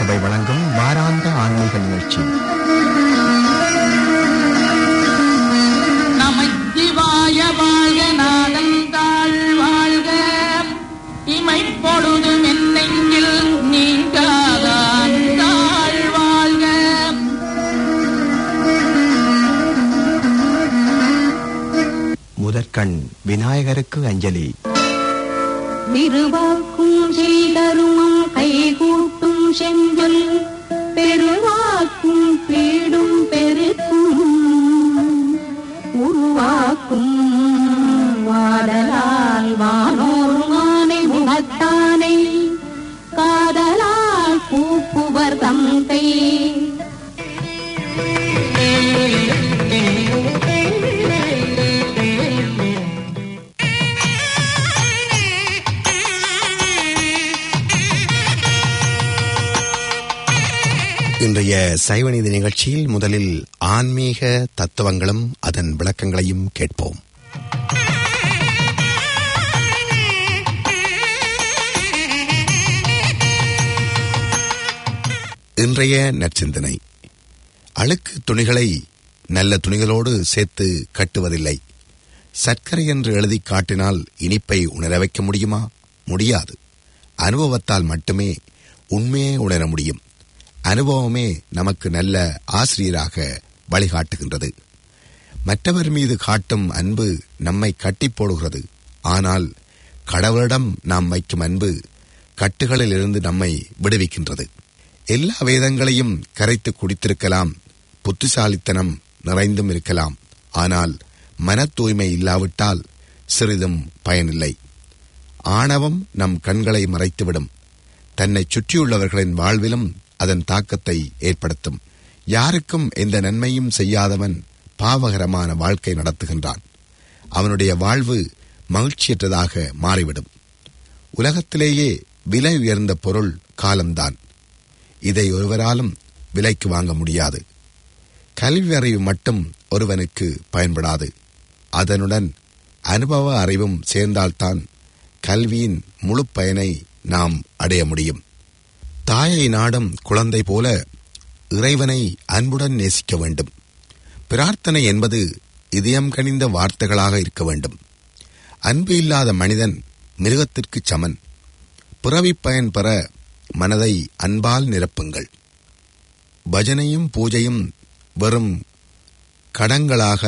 சபை வழங்கும் வாராந்த ஆன்மீக நிகழ்ச்சி நமச்சிவாய வாழ்க நாதந்தாள் வாழ்க இமைப்பொழுதும் என் நெஞ்சில் நீங்காதான் தாழ் வாழ்க முதற்கண் விநாயகருக்கு அஞ்சலி திருவாக்கும் செய்தருமம் கைகூட்டும் செஞ்சொல் பெருவாக்கும் பீடும் பெருக்கும் உருவாக்கும் வாடலால் வானோர் மானை முகத்தானை காதலால் பூப்புவர் தந்தை இன்றைய சைவநீதி நிகழ்ச்சியில் முதலில் ஆன்மீக தத்துவங்களும் அதன் விளக்கங்களையும் கேட்போம் இன்றைய நற்சிந்தனை அழுக்கு துணிகளை நல்ல துணிகளோடு சேர்த்து கட்டுவதில்லை சர்க்கரை என்று எழுதி காட்டினால் இனிப்பை உணர வைக்க முடியுமா முடியாது அனுபவத்தால் மட்டுமே உண்மையை உணர முடியும் அனுபவமே நமக்கு நல்ல ஆசிரியராக வழிகாட்டுகின்றது மற்றவர் மீது காட்டும் அன்பு நம்மை கட்டி போடுகிறது ஆனால் கடவுளிடம் நாம் வைக்கும் அன்பு கட்டுகளில் இருந்து நம்மை விடுவிக்கின்றது எல்லா வேதங்களையும் கரைத்து குடித்திருக்கலாம் புத்திசாலித்தனம் நிறைந்தும் இருக்கலாம் ஆனால் மன தூய்மை இல்லாவிட்டால் சிறிதும் பயனில்லை ஆணவம் நம் கண்களை மறைத்துவிடும் தன்னை சுற்றியுள்ளவர்களின் வாழ்விலும் அதன் தாக்கத்தை ஏற்படுத்தும் யாருக்கும் எந்த நன்மையும் செய்யாதவன் பாவகரமான வாழ்க்கை நடத்துகின்றான் அவனுடைய வாழ்வு மகிழ்ச்சியற்றதாக மாறிவிடும் உலகத்திலேயே விலை உயர்ந்த பொருள் காலம்தான் இதை ஒருவராலும் விலைக்கு வாங்க முடியாது கல்வி அறிவு மட்டும் ஒருவனுக்கு பயன்படாது அதனுடன் அனுபவ அறிவும் சேர்ந்தால்தான் கல்வியின் முழு பயனை நாம் அடைய முடியும் தாயை நாடும் குழந்தை போல இறைவனை அன்புடன் நேசிக்க வேண்டும் பிரார்த்தனை என்பது இதயம் கனிந்த வார்த்தைகளாக இருக்க வேண்டும் அன்பு இல்லாத மனிதன் மிருகத்திற்கு சமன் பிறவிப் பயன் பெற மனதை அன்பால் நிரப்புங்கள் பஜனையும் பூஜையும் வெறும் கடங்களாக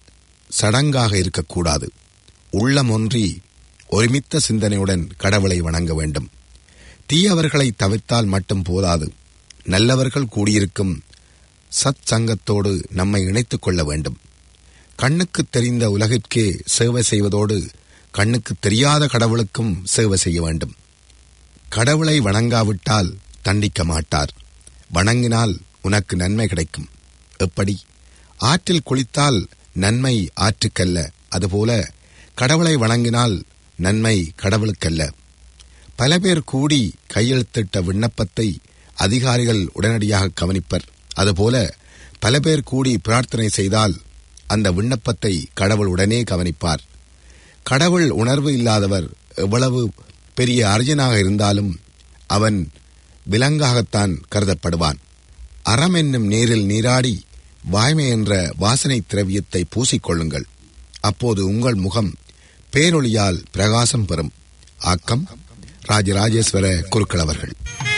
சடங்காக இருக்கக்கூடாது உள்ளமொன்றி ஒருமித்த சிந்தனையுடன் கடவுளை வணங்க வேண்டும் தீயவர்களை தவிர்த்தால் மட்டும் போதாது நல்லவர்கள் கூடியிருக்கும் சத் சங்கத்தோடு நம்மை இணைத்துக் கொள்ள வேண்டும் கண்ணுக்கு தெரிந்த உலகிற்கே சேவை செய்வதோடு கண்ணுக்கு தெரியாத கடவுளுக்கும் சேவை செய்ய வேண்டும் கடவுளை வணங்காவிட்டால் தண்டிக்க மாட்டார் வணங்கினால் உனக்கு நன்மை கிடைக்கும் எப்படி ஆற்றில் குளித்தால் நன்மை ஆற்றுக்கல்ல அதுபோல கடவுளை வணங்கினால் நன்மை கடவுளுக்கல்ல பல பேர் கூடி கையெழுத்திட்ட விண்ணப்பத்தை அதிகாரிகள் உடனடியாக கவனிப்பர் அதுபோல பல பேர் கூடி பிரார்த்தனை செய்தால் அந்த விண்ணப்பத்தை கடவுள் உடனே கவனிப்பார் கடவுள் உணர்வு இல்லாதவர் எவ்வளவு பெரிய அர்ஜனாக இருந்தாலும் அவன் விலங்காகத்தான் கருதப்படுவான் அறம் என்னும் நீரில் நீராடி வாய்மை என்ற வாசனை திரவியத்தை பூசிக்கொள்ளுங்கள் அப்போது உங்கள் முகம் பேரொளியால் பிரகாசம் பெறும் ஆக்கம் ராஜராஜேஸ்வர குருக்கள் அவர்கள்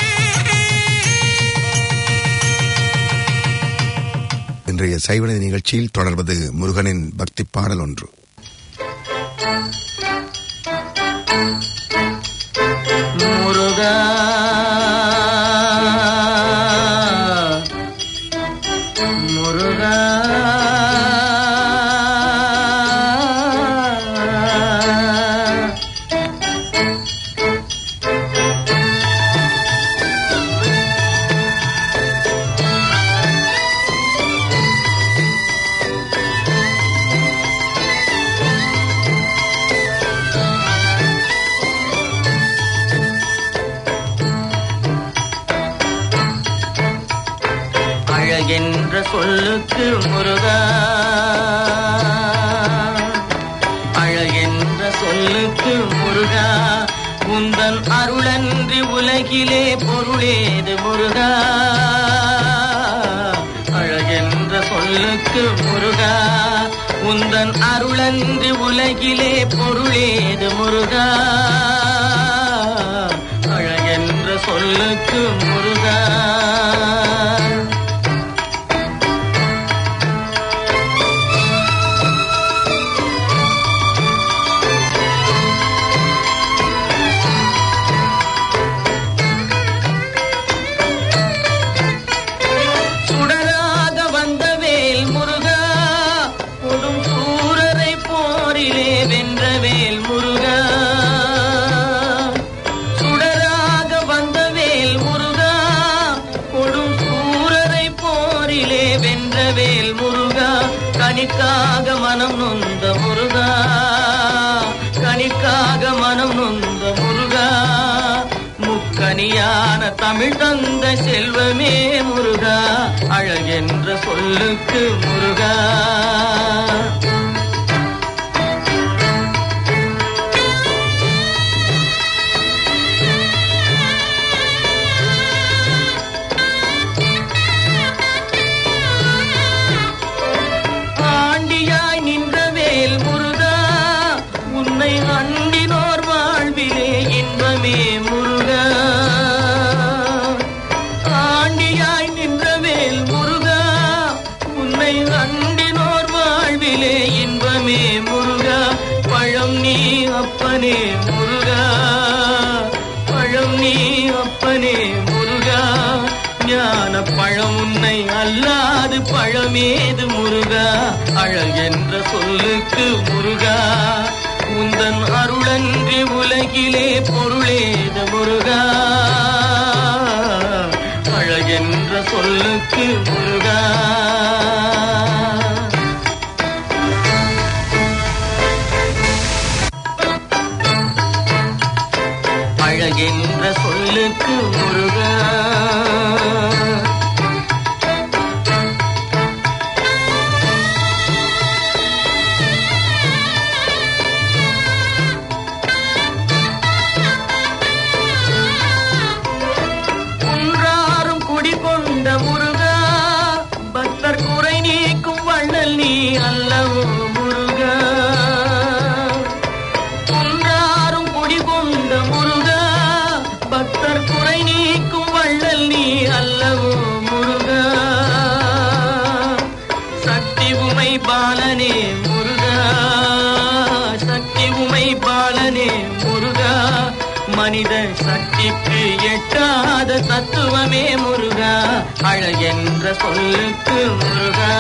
இன்றைய சைவநீதி நிகழ்ச்சியில் தொடர்வது முருகனின் பக்தி பாடல் ஒன்று முருகா முருகா அழகென்ற சொல்லுக்கு முருகா அழகென்ற சொல்லுக்கு முருகா உந்தன் அருளன்றி உலகிலே பொருளேது முருகா அழகென்ற சொல்லுக்கு முருகா உந்தன் அருளன்றி உலகிலே பொருளேது முருகா அழகென்ற சொல்லுக்கு முருகா சுடராக வந்த வேல் முருகா கொடும் சூரரை போரிலே வென்ற வேல் முருகா சுடராக வந்த வேல் முருகா கொடும் சூரரை போரிலே வென்ற வேல் முருகா கணிக்காக மனம் நொந்த முருகா கணிக்காக மனம் நொந்த முருகா முக்கனியான தமிழ் தந்த செல்வமே முருகா அழகென்ற சொல்லுக்கு முருகா ஆண்டியாய் நின்ற வேல் முருகா உன்னை அண்டினோர் வாழ்விலே இன்பமே முருகா ஆண்டியாய் நின்ற வேல் முருகா உன்னை அண்டினோர் வாழ்விலே இன்பமே முருகா பழம் நீ அப்பனே முருகா பழம் நீ அப்பனே முருகா ஞான பழம் உன்னை அல்லாது பழமேது முருகா அழகென்ற சொல்லுக்கு முருகா உந்தன் அருளன்றி உலகிலே பொருளேது முருகா அழகென்ற சொல்லுக்கு முருகா அழகென்ற சொல்லுக்கு முருகா குன்றாரும் குடிகொண்ட முருகா பக்தர் குறை நீக்கும் வள்ளல் நீ அல்லவோ முருகா குன்றாரும் குடிகொண்ட முருகா பக்தர் குறை நீக்கும் வள்ளல் நீ அல்லவோ முருகா சக்தி உமை பாலனே முருகா சக்தி உமை பாலனே முருகா மனித சக்திக்கு எட்டாத தத்துவமே முருகா அழகென்ற சொல்லுக்கு முருகா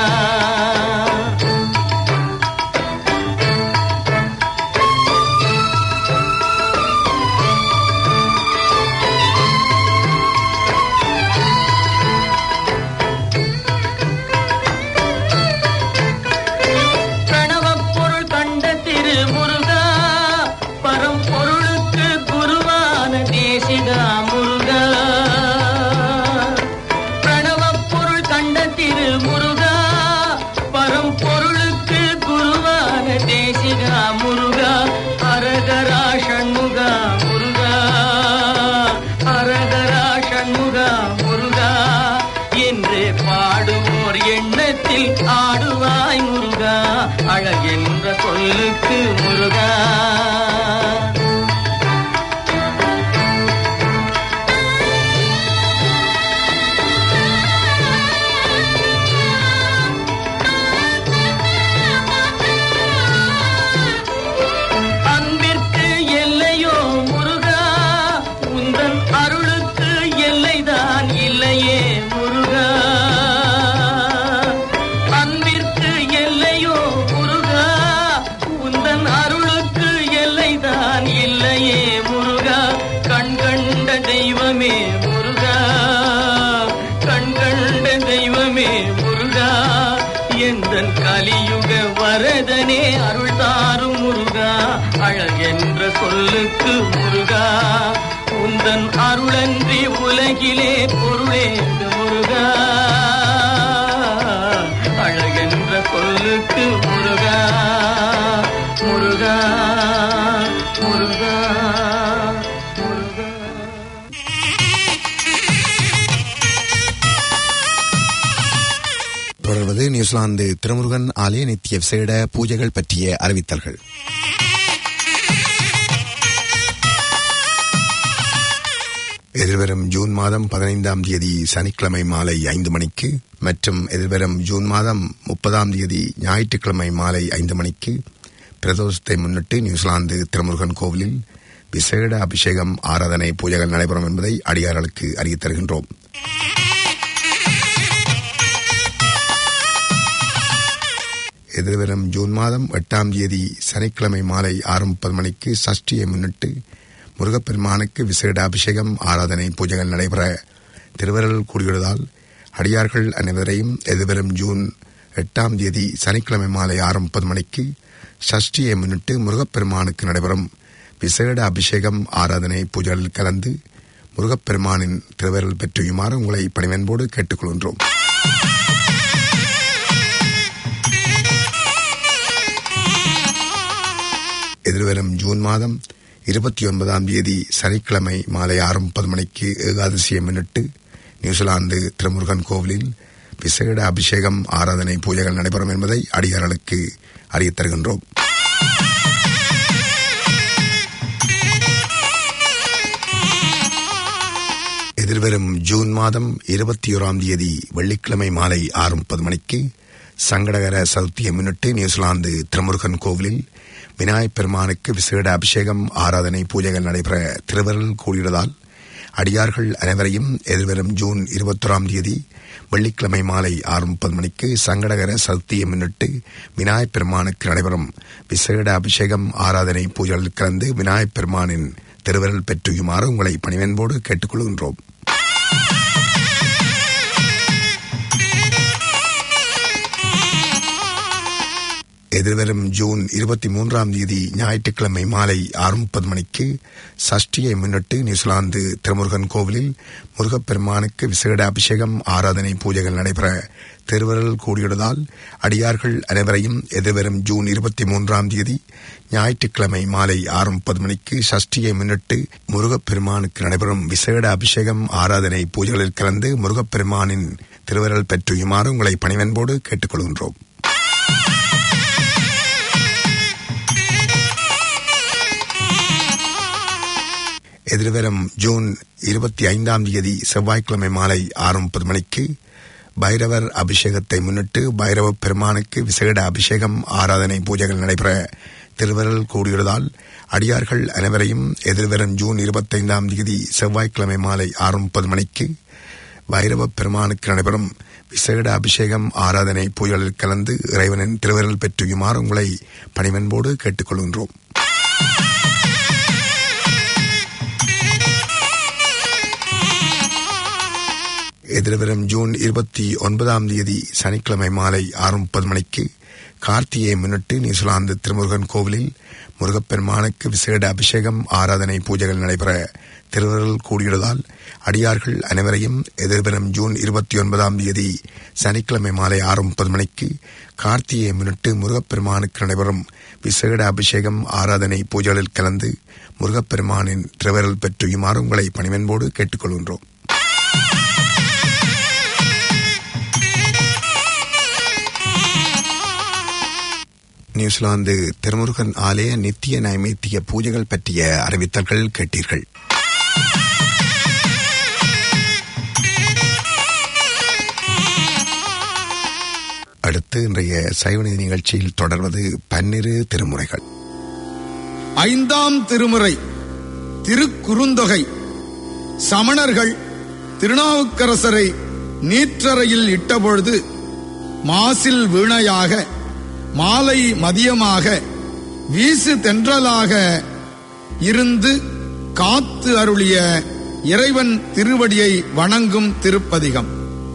பிரணவப் பொருள் கண்ட திரு முருகா பரம்பொருளுக்கு குருவான தேசிகா முருகா பிரணவப் பொருள் கண்ட திரு முருகா பரம்பொருளுக்கு குருவான தேசிகா முருகா அரகரா ஷண்முகா முருகா அரகரா ஷண்முகா முருகா என்று பாடுவோர் எண்ணத்தில் ஆடுவாய் முருகா அழகென்ற சொல்லுக்கு முருகா அன்பிற்கு எல்லையோ முருகா உந்தன் அருளுக்கு எல்லைதான் இல்லையே முருகா அன்பிற்கு எல்லையோ முருகா உந்தன் அருளுக்கு எல்லைதான் இல்லையே முருகா கண் கண்ட தெய்வமே முருகா கண் கண்ட தெய்வமே முருகா எந்தன் கலியுக வரதனே அருள் தாரும் முருகா அழகென்ற சொல்லுக்கு முருகா உந்தன் அருளன்றி உலகிலே பொருளேது முருகா அழகென்ற சொல்லுக்கு முருகா முருகா முருகா நியூசிலாந்து திருமுருகன் ஆலய நித்திய விசேட பூஜைகள் பற்றிய அறிவித்தல்கள் எதிர்வரும் ஜூன் மாதம் பதினைந்தாம் தேதி சனிக்கிழமை மாலை ஐந்து மணிக்கு மற்றும் எதிர்வரும் ஜூன் மாதம் முப்பதாம் தேதி ஞாயிற்றுக்கிழமை மாலை ஐந்து மணிக்கு பிரதோஷத்தை முன்னிட்டு நியூசிலாந்து திருமுருகன் கோவிலில் விசேட அபிஷேகம் ஆராதனை பூஜைகள் நடைபெறும் என்பதை அடியார்களுக்கு அறிவித் தருகின்றோம் எதிர்வரும் ஜூன் மாதம் எட்டாம் தேதி சனிக்கிழமை மாலை ஆறு முப்பது மணிக்கு சஷ்டியை முன்னிட்டு முருகப்பெருமானுக்கு விசேட அபிஷேகம் ஆராதனை பூஜைகள் நடைபெற திருவருள் கூடியுள்ளதால் அடியார்கள் அனைவரையும் எதிர்வரும் ஜூன் எட்டாம் தேதி சனிக்கிழமை மாலை ஆறு முப்பது மணிக்கு சஷ்டியை முன்னிட்டு முருகப்பெருமானுக்கு நடைபெறும் விசேட அபிஷேகம் ஆராதனை பூஜைகளில் கலந்து முருகப்பெருமானின் திருவருள் பெற்றுயுமாறு உங்களை பணிவன்போடு கேட்டுக்கொள்கின்றோம் எதிர்வரும் ஜூன் மாதம் இருபத்தி ஒன்பதாம் தேதி சனிக்கிழமை மாலை ஆறு முப்பது மணிக்கு ஏகாதசியை முன்னிட்டு நியூசிலாந்து திருமுருகன் கோவிலில் விசேட அபிஷேகம் ஆராதனை பூஜைகள் நடைபெறும் என்பதை அடியார்களுக்கு அறியத் தருகின்றோம் எதிர்வரும் ஜூன் மாதம் இருபத்தி ஓராம் தேதி வெள்ளிக்கிழமை மாலை ஆறு முப்பது மணிக்கு சங்கடகர சதுர்த்தியை முன்னிட்டு நியூசிலாந்து திருமுருகன் கோவிலில் விநாயகப் பெருமானுக்கு விசேட அபிஷேகம் ஆராதனை பூஜைகள் நடைபெற திருவருள் கூடியுள்ளதால் அடியார்கள் அனைவரையும் எதிர்வரும் ஜூன் இருபத்தொராம் தேதி வெள்ளிக்கிழமை மாலை ஆறு முப்பது மணிக்கு சங்கடகர சதுர்த்தியை முன்னிட்டு விநாயகப் பெருமானுக்கு நடைபெறும் விசேட அபிஷேகம் ஆராதனை பூஜைகளில் கலந்து விநாயகப் பெருமானின் திருவருள் பெற்றுயுமாறு உங்களை பணிவன்போடு கேட்டுக்கொள்கின்றோம் எதிர்வரும் ஜூன் இருபத்தி மூன்றாம் தேதி ஞாயிற்றுக்கிழமை மாலை ஆறு முப்பது மணிக்கு சஷ்டியை முன்னிட்டு நியூசிலாந்து திருமுருகன் கோவிலில் முருகப்பெருமானுக்கு விசேட அபிஷேகம் ஆராதனை பூஜைகள் நடைபெற திருவருள் கூடியுள்ளதால் அடியார்கள் அனைவரையும் எதிர்வரும் ஜூன் இருபத்தி மூன்றாம் தேதி ஞாயிற்றுக்கிழமை மாலை ஆறு முப்பது மணிக்கு சஷ்டியை முன்னிட்டு முருகப்பெருமானுக்கு நடைபெறும் விசேட அபிஷேகம் ஆராதனை பூஜைகளில் கலந்து முருகப்பெருமானின் திருவருள் பெற்றுயுமாறு உங்களை பணிவன்போடு கேட்டுக்கொள்கின்றோம் எதிர்வரும் ஜூன் இருபத்தி ஐந்தாம் தேதி செவ்வாய்க்கிழமை மாலை ஆறு முப்பது மணிக்கு பைரவர் அபிஷேகத்தை முன்னிட்டு பைரவ பெருமானுக்கு விசேட அபிஷேகம் ஆராதனை பூஜைகள் நடைபெற திருவருள் கூடியுள்ளதால் அடியார்கள் அனைவரையும் எதிர்வரும் ஜூன் இருபத்தைந்தாம் தேதி செவ்வாய்க்கிழமை மாலை ஆறு முப்பது மணிக்கு பைரவ பெருமானுக்கு நடைபெறும் விசேட அபிஷேகம் ஆராதனை பூஜைகளில் கலந்து இறைவனின் திருவருள் பெற்றுயுமாறு உங்களை பணிவன்போடு கேட்டுக்கொள்கின்றோம் எதிர்வரும் ஜூன் இருபத்தி ஒன்பதாம் தேதி சனிக்கிழமை மாலை ஆறு முப்பது மணிக்கு கார்த்திகையை முன்னிட்டு நியூசிலாந்து திருமுருகன் கோவிலில் முருகப்பெருமானுக்கு விசேட அபிஷேகம் ஆராதனை பூஜைகள் நடைபெற திருவருள் கூடியுள்ளதால் அடியார்கள் அனைவரையும் எதிர்வரும் ஜூன் இருபத்தி ஒன்பதாம் தேதி சனிக்கிழமை மாலை ஆறு முப்பது மணிக்கு கார்த்திகையை முன்னிட்டு முருகப்பெருமானுக்கு நடைபெறும் விசேட அபிஷேகம் ஆராதனை பூஜைகளில் கலந்து முருகப்பெருமானின் திருவருள் பெற்றுயுமாறு உங்களை பணிவன்போடு கேட்டுக்கொள்கின்றோம் நியூசிலாந்து திருமுருகன் ஆலய நித்திய நைமித்திய பூஜைகள் பற்றிய அறிவித்தல்கள் கேட்டீர்கள் அடுத்து இன்றைய சைவநிதி நிகழ்ச்சியில் தொடர்வது பன்னிரு திருமுறைகள் ஐந்தாம் திருமுறை திருக்குறுந்தொகை சமணர்கள் திருநாவுக்கரசரை நீற்றறையில் இட்டபொழுது மாசில் வீணையாக மாலை மதியமாக வீசு தென்றலாக இருந்து காத்து அருளிய இறைவன் திருவடியை வணங்கும் திருப்பதிகம்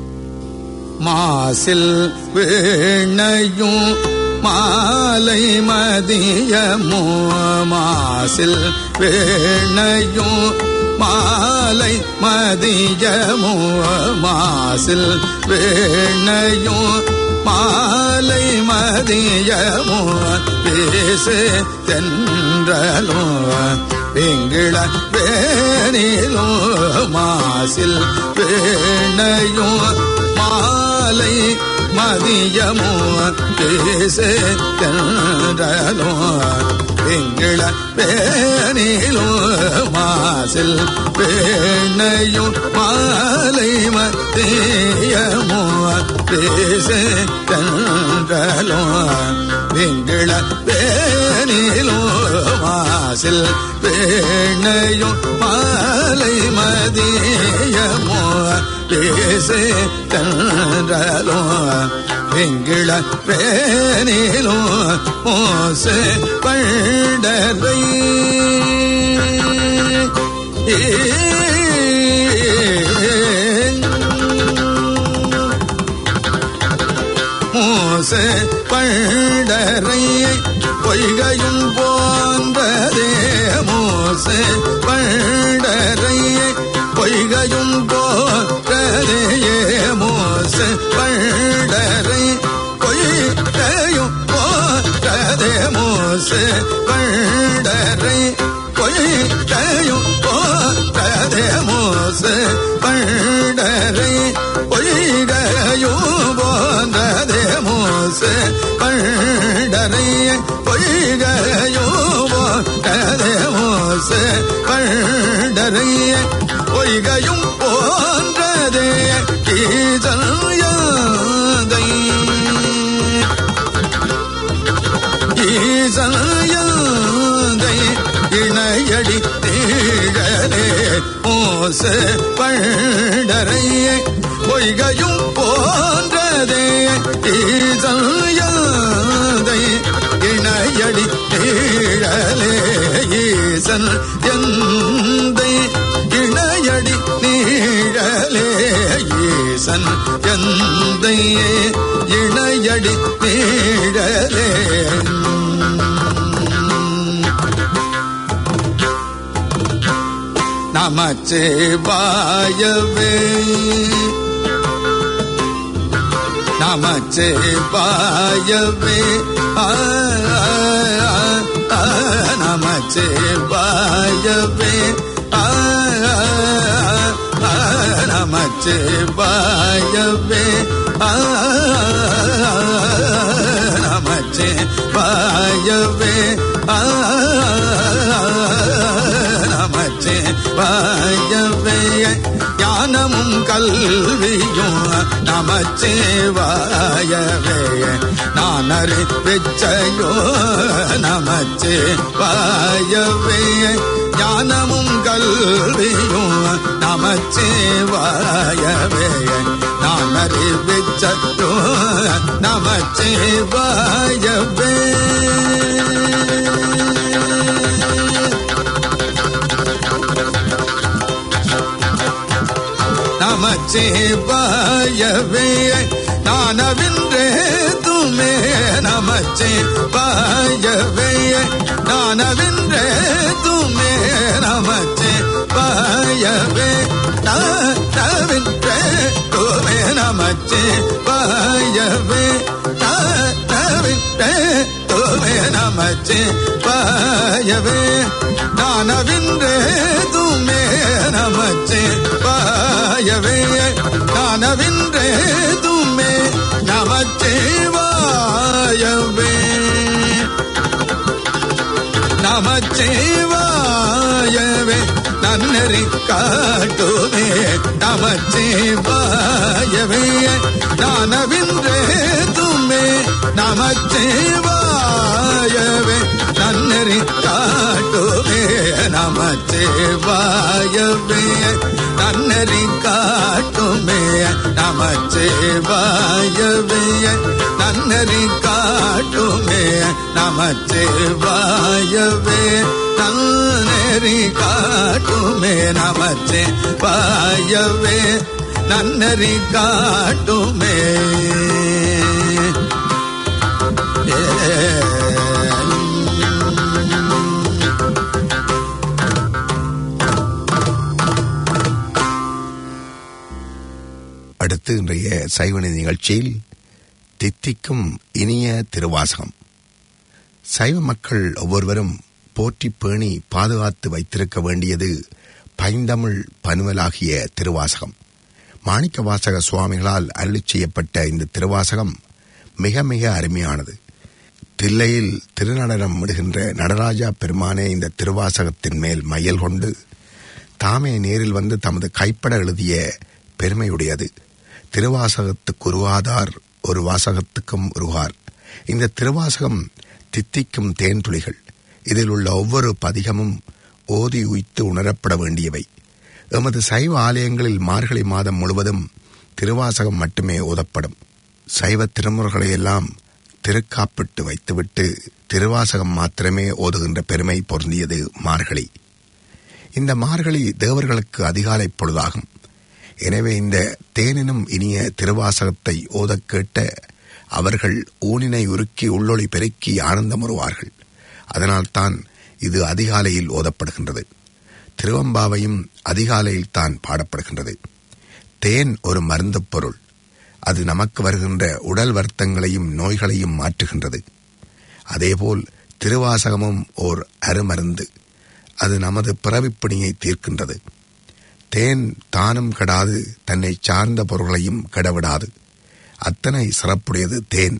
மாசில் வீணையும் மாலை மதியமோ மாசில் வீணையும் மாலை மதியமோ மாசில் வீணையும் மாலை மதியமோ பேசு தென்றலோ எங்கிள வேணிலோ மாசில் வேணையும் மாலை மதியமோ பேசே கண்டலோ எங்கள பேனிலோ மாசில் பேணையும் மாலை மதியமோ பேசே கண்டலோ எங்கள பேனிலோ மாசில் பேணையும் மாலை மதியமோ பேசே கண்டலோ வெங்கிள பேனிலோ மோச பண்டரை மோச பண்டரை பொய்கையும் போன்றதே மோச பண்டரை பொய்கையும் போன்றதே மோச பண்டரை பொய்கையும் போன்றதே மோச பண்டரை பொய்கையும் போன்றதே மோச பண்டரை பொய்கையும் போன்றதே மோச பண்டரை பொய்கையும் போன்றதே மோச பண்டரை பொய்கையும் போன்றதே ஈசல்யாதை ஈசல்யாதை இணையடி தீழலே மோச பண்டரையே பொய்கையும் போன்றதே ஈசல்யாதை இணையடி தீழலே ஈசன் எந்தை இணையடி நீழலே ஈசன் எந்தையே இணையடி நீழலே நமச்சிவாயவே நமச்சிவாயவே ஆ ஆ, ஆ, நமச்சிவாயவே ஆ ஆ, நமச்சிவாயவே ஆ நமச்சிவாயவே ஆ நமச்சிவாயவே ஞானமும் கல்வியும் நமச்சிவாயவே நான் அறிவிச்சையோ நமச்சிவாயவே ஞானமும் கல்வியும் நமச்சிவாயவே நான் அறிவிச்சையோ நமச்சிவாயவே நமச்சிவாயவே நானவின்றே துமே நமச்சிவாயவே நானவின்றே துமே நமச்சிவாயவே நானவின்றே துமே நமச்சிவாயவே நானவின்றே துமே நமச்சிவாயவே நானவின்றே துமே நமச்சிவாயவே நானவின்றே துமே நமச்சிவாயவே நமச்சிவாயவே நன்னறி காட்டுமே நமச்சிவாயவே நானவின்றே துமே நமச்சிவாயவே நன்னறி காட்டுமே நமச்சிவாயவே நன்னறி காட்டுமே நமச்சிவாயவே நன்னறி காட்டுமே நமச்சிவாயவே நன்னறி காட்டுமே நமச்சிவாயவே நன்னறி காட்டுமே அடுத்து இன்றைய சைவனி நிகழ்ச்சியில் தித்திக்கும் இனிய திருவாசகம் சைவ மக்கள் ஒவ்வொருவரும் போற்றி பேணி பாதுகாத்து வைத்திருக்க வேண்டியது பைந்தமிழ் பனுவலாகிய திருவாசகம் மாணிக்க வாசக சுவாமிகளால் அருளிச் செய்யப்பட்ட இந்த திருவாசகம் மிக மிக அருமையானது தில்லையில் திருநடனம் விடுகின்ற நடராஜா பெருமானே இந்த திருவாசகத்தின் மேல் மையல் கொண்டு தாமே நேரில் வந்து தமது கைப்பட எழுதிய பெருமையுடையது திருவாசகத்துக்கு உருவாதார் ஒரு வாசகத்துக்கும் உருவார் இந்த திருவாசகம் தித்திக்கும் தேன் துளிகள் இதில் உள்ள ஒவ்வொரு பதிகமும் ஓதி உய்த்து உணரப்பட வேண்டியவை எமது சைவ ஆலயங்களில் மார்கழி மாதம் முழுவதும் திருவாசகம் மட்டுமே ஓதப்படும் சைவ திருமுறைகளை எல்லாம் திருக்காப்பிட்டு வைத்துவிட்டு திருவாசகம் மாத்திரமே ஓதுகின்ற பெருமை பொருந்தியது மார்கழி இந்த மார்கழி தேவர்களுக்கு அதிகாலை பொழுதாகும் எனவே இந்த தேனினும் இனிய திருவாசகத்தை ஓதக் கேட்ட அவர்கள் ஊனினை உருக்கி உள்ளொளி பெருக்கி ஆனந்தமுறுவார்கள் அதனால்தான் இது அதிகாலையில் ஓதப்படுகின்றது திருவம்பாவையும் அதிகாலையில் தான் பாடப்படுகின்றது தேன் ஒரு மருந்துப் பொருள் அது நமக்கு வருகின்ற உடல் வருத்தங்களையும் நோய்களையும் மாற்றுகின்றது அதேபோல் திருவாசகமும் ஓர் அருமருந்து அது நமது பிறவிப்பிணியை தீர்க்கின்றது தேன் தானும் கெடாது தன்னை சார்ந்த பொருள்களையும் கெடவிடாது அத்தனை சிறப்புடையது தேன்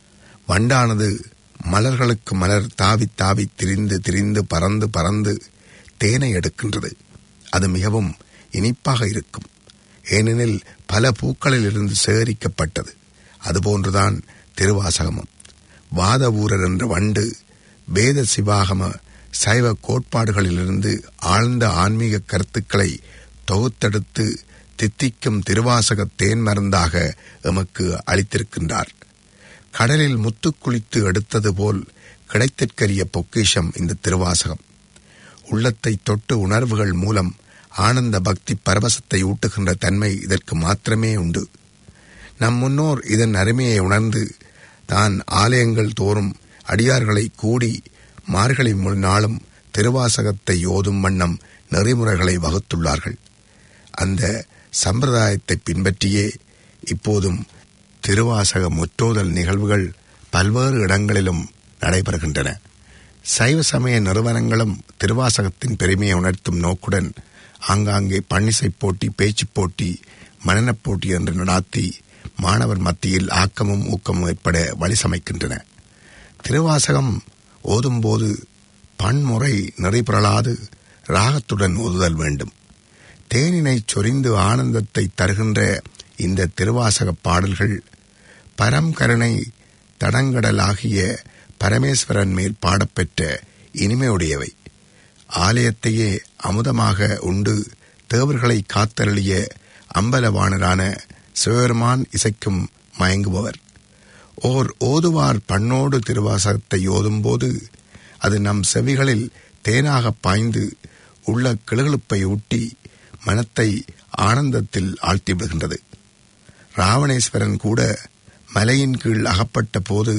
வண்டானது மலர்களுக்கு மலர் தாவி தாவி திரிந்து திரிந்து பறந்து பறந்து தேனை எடுக்கின்றது அது மிகவும் இனிப்பாக இருக்கும் ஏனெனில் பல பூக்களில் இருந்து சேகரிக்கப்பட்டது அதுபோன்றுதான் திருவாசகமும் வாத ஊரர் என்ற வண்டு வேத சிவாகம சைவ கோட்பாடுகளிலிருந்து ஆழ்ந்த ஆன்மீக கருத்துக்களை தொகுத்தெடுத்து தித்திக்கும் திருவாசக தேன் மருந்தாக எமக்கு அளித்திருக்கின்றார் கடலில் முத்து குளித்து எடுத்தது போல் கிடைத்திற்கரிய பொக்கிஷம் இந்த திருவாசகம் உள்ளத்தை தொட்டு உணர்வுகள் மூலம் ஆனந்த பக்தி பரவசத்தை ஊட்டுகின்ற தன்மை இதற்கு மாத்திரமே உண்டு நம் முன்னோர் இதன் அருமையை உணர்ந்து தான் ஆலயங்கள் தோறும் அடியார்களை கூடி மார்கழி முழு நாளும் திருவாசகத்தை ஓதும் வண்ணம் நெறிமுறைகளை வகுத்துள்ளார்கள் அந்த சம்பிரதாயத்தை பின்பற்றியே இப்போதும் திருவாசக முற்றோதல் நிகழ்வுகள் பல்வேறு இடங்களிலும் நடைபெறுகின்றன சைவ சமய நிறுவனங்களும் திருவாசகத்தின் பெருமையை உணர்த்தும் நோக்குடன் ஆங்காங்கே பன்னிசை போட்டி பேச்சுப் போட்டி மனநப் போட்டி என்று நடாத்தி மாணவர் மத்தியில் ஆக்கமும் ஊக்கமும் ஏற்பட வழி சமைக்கின்றன திருவாசகம் ஓதும்போது பன்முறை நிறைபெறலாது ராகத்துடன் ஓதுதல் வேண்டும் தேனினை சொரிந்து ஆனந்தத்தை தருகின்ற இந்த திருவாசக பாடல்கள் பரம் கருணை தடங்கடலாகிய பரமேஸ்வரன் மேல் பாடப்பெற்ற இனிமையுடையவை ஆலயத்தையே அமுதமாக உண்டு தேவர்களை காத்தருளிய அம்பலவாணரான சிவபெருமான் இசைக்கும் மயங்குபவர் ஓர் ஓதுவார் பண்ணோடு திருவாசகத்தை ஓதும்போது அது நம் செவிகளில் தேனாக பாய்ந்து உள்ள கிளுகிழுப்பை ஊட்டி மனத்தை ஆனந்தத்தில் ஆழ்த்திவிடுகின்றது ராவணேஸ்வரன் கூட மலையின் கீழ் அகப்பட்ட போது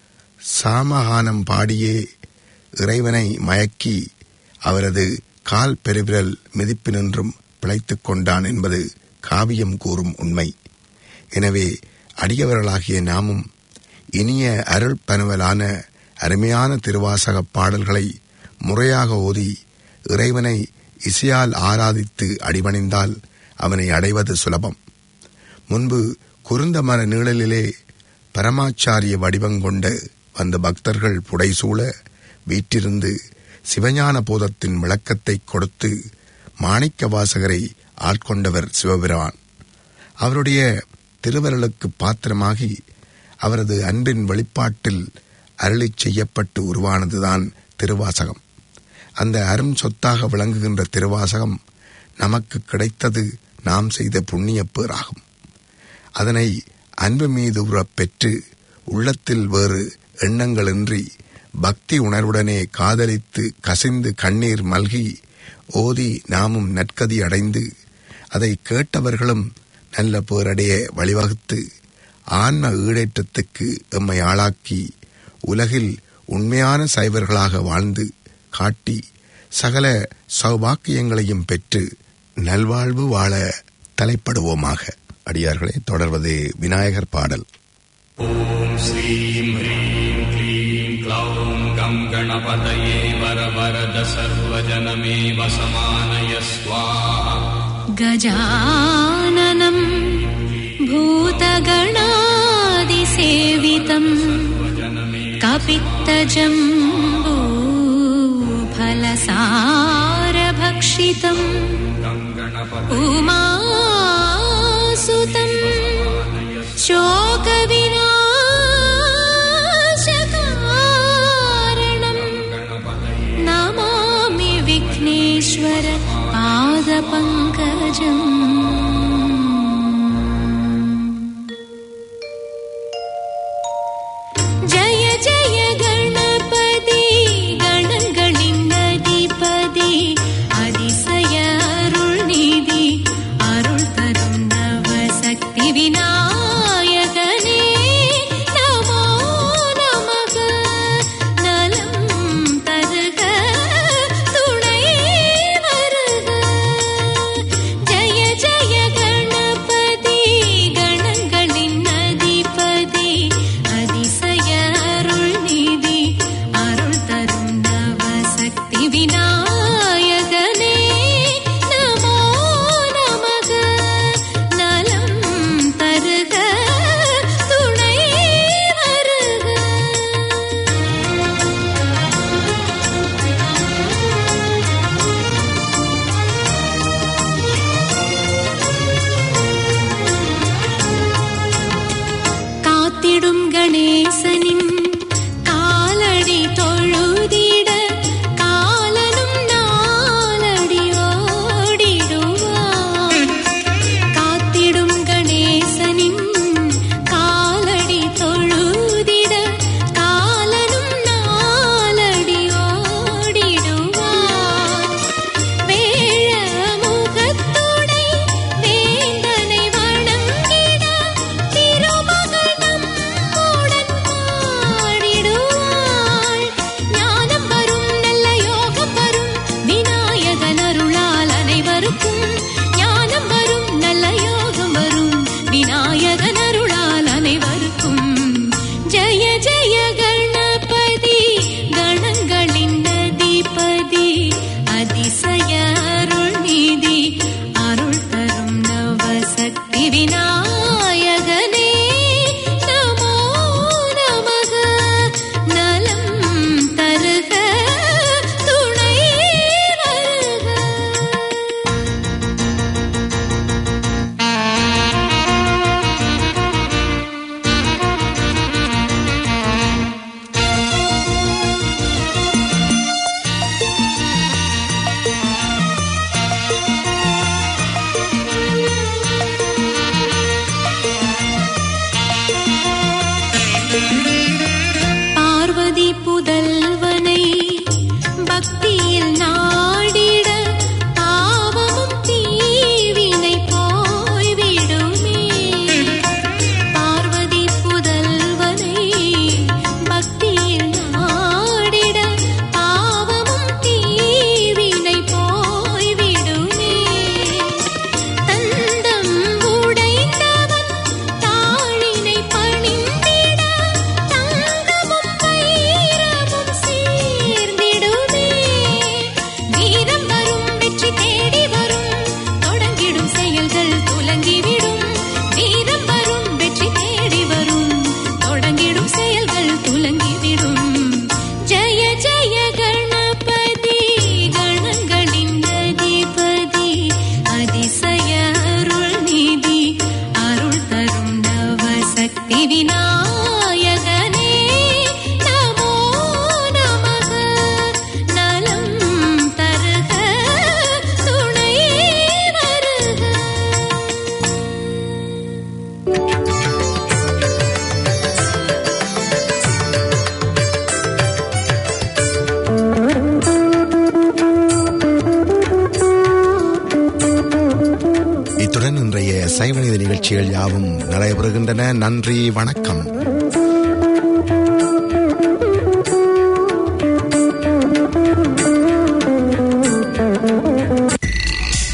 சாமகானம் பாடியே இறைவனை மயக்கி அவரது கால் பெருவிரல் மிதிப்பினின்றும் பிழைத்துக் கொண்டான் என்பது காவியம் கூறும் உண்மை எனவே அடியவர்களாகிய நாமும் இனிய அருள் பனுவலான அருமையான திருவாசக பாடல்களை முறையாக ஓதி இறைவனை இசையால் ஆராதித்து அடிபணிந்தால் அவனை அடைவது சுலபம் முன்பு குருந்த மர நீழலிலே பரமாச்சாரிய வடிவங்கொண்ட வந்த பக்தர்கள் புடைசூழ வீற்றிருந்து சிவஞான போதத்தின் விளக்கத்தை கொடுத்து மாணிக்க வாசகரை ஆட்கொண்டவர் சிவபிரான் அவருடைய திருவருளுக்கு பாத்திரமாகி அவரது அன்பின் வெளிப்பாட்டில் அருளிச் செய்யப்பட்டு உருவானதுதான் திருவாசகம் அந்த அரும் சொத்தாக விளங்குகின்ற திருவாசகம் நமக்கு கிடைத்தது நாம் செய்த புண்ணிய பேராகும் அதனை அன்பு மீது உறப் பெற்று உள்ளத்தில் வேறு எண்ணங்களின்றி பக்தி உணர்வுடனே காதலித்து கசிந்து கண்ணீர் மல்கி ஓதி நாமும் நற்கதி அடைந்து அதை கேட்டவர்களும் நல்ல பேரடைய வழிவகுத்து ஆன்ம ஈடேற்றத்துக்கு எம்மை ஆளாக்கி உலகில் உண்மையான சைவர்களாக வாழ்ந்து காட்டி சகல சௌபாக்கியங்களையும் பெற்று நல்வாழ்வு வாழ தலைப்படுவோமாக அடியார்களே தொடர்வது விநாயகர் பாடல் ॐ श्रीं ह्रीं क्लीं क्लौं गं गणपतये वरवरद सर्वजनमेव समानय स्वाहा गजाननम् भूतगणादिसेवितम् कपित्तजम्बूफलसारभक्षितम् उमासुतम् शोकविनाशकारणम् नमामि विघ्नेश्वर पादपङ्कजम् जय जय गणपति गणங்களின் அதிபதி அதிசய அருள்நிதி அருள் தரும் நவசக்தி விநாயகனே நமோ நமக நலம் தருக துணை வருக ஜய ஜய கணபதி கணங்களின் அதிபதி அதிசய அருள்நிதி அருள் தரும் நவசக்தி விநாயகனே நமோ நமக நலம் தருக துணை வருக காத்திடும் கணேசனின் காலடி தொழுதிட காலனும் நாலடி ஓடிடுவான் காத்திடும் கணேசனின் காலடி தொழுதிட காலனும் நாலடி ஓடிடுவான் வேழ முகத்துடை வேந்தனை வணங்கிட திருமகள் நம்முடன் பாடிடுவாள் ஞானம் வரும் நல்ல யோகம் வரும் விநாயகன் அருளால் அனைவருக்கும் ஞானம் வரும் நல்ல யோகம் வரும் விநாயகன் அருளால் அனைவருக்கும் ஜெய ஜெய கணபதி கணங்களின் அதிபதி அதிசய அருள் நீதி அருள் தரும் நவசக்தி விநாயகனே நமோ நமக நலம் தருக துணை வருக பார்வதி புதல்வனை பக்தியில் நாடிட பாவமும் தீவினை போய்விடுமே பார்வதி புதல்வனை பக்தியில் நாடிட பாவமும் தீவினை போய்விடுமே தந்தம் உடைந்தவன் தாழினை பணிந்திட தங்கமும் வைரமும் சேர்ந்திடுமே வீரம் வரும் வெற்றி தேடி வரும் தொடங்கிடும் செயல்கள் துலங்கிவிடும் வீரம் வரும் வெற்றி தேடி வரும் தொடங்கிடும் செயல்கள் துலங்கிவிடும் ஜெய ஜெய கணபதி கணங்களின் அதிபதி அதிசய அருள் நீதி அருள் தரும் நவசக்தி விநாயகனே நமோ நமக நலம் தருக துணை வருக இத்துடன் இன்றைய சைவநீதி நிகழ்ச்சிகள் யாவும் நடைபெறுகின்றன நன்றி வணக்கம்